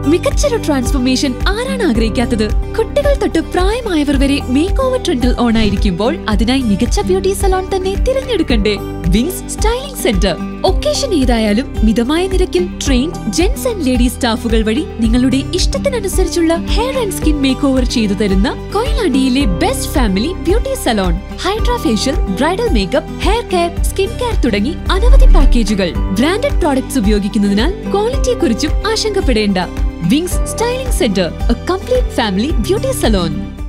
മികച്ചൊരു ട്രാൻസ്ഫോർമേഷൻ ആരാണ് ആഗ്രഹിക്കാത്തത് കുട്ടികൾ തൊട്ട് പ്രായമായവർ വരെ മേക്ക് ഓവർ ട്രെൻഡിൽ ഓൺ ആയിരിക്കുമ്പോൾ അതിനായി മികച്ച ബ്യൂട്ടി സലോൺ തന്നെ തിരഞ്ഞെടുക്കണ്ടേ വിങ്സ് സ്റ്റൈലിംഗ് സെന്റർ ഒക്കേഷൻ ഏതായാലും മിതമായ നിരക്കിൽ ട്രെയിൻഡ് ജെന്റ്സ് ആൻഡ് ലേഡീസ് സ്റ്റാഫുകൾ വഴി നിങ്ങളുടെ ഇഷ്ടത്തിനനുസരിച്ചുള്ള hair and skin make over ചെയ്തു തരുന്ന കൊയിലാണ്ടിയിലെ best family beauty salon hydra facial bridal makeup hair care skin care തുടങ്ങി അനവധി പാക്കേജുകൾ ബ്രാൻഡഡ് പ്രോഡക്ട്സ് ഉപയോഗിക്കുന്നതിനാൽ ക്വാളിറ്റിയെക്കുറിച്ചും ആശങ്കപ്പെടേണ്ട Wings styling centre a complete family beauty salon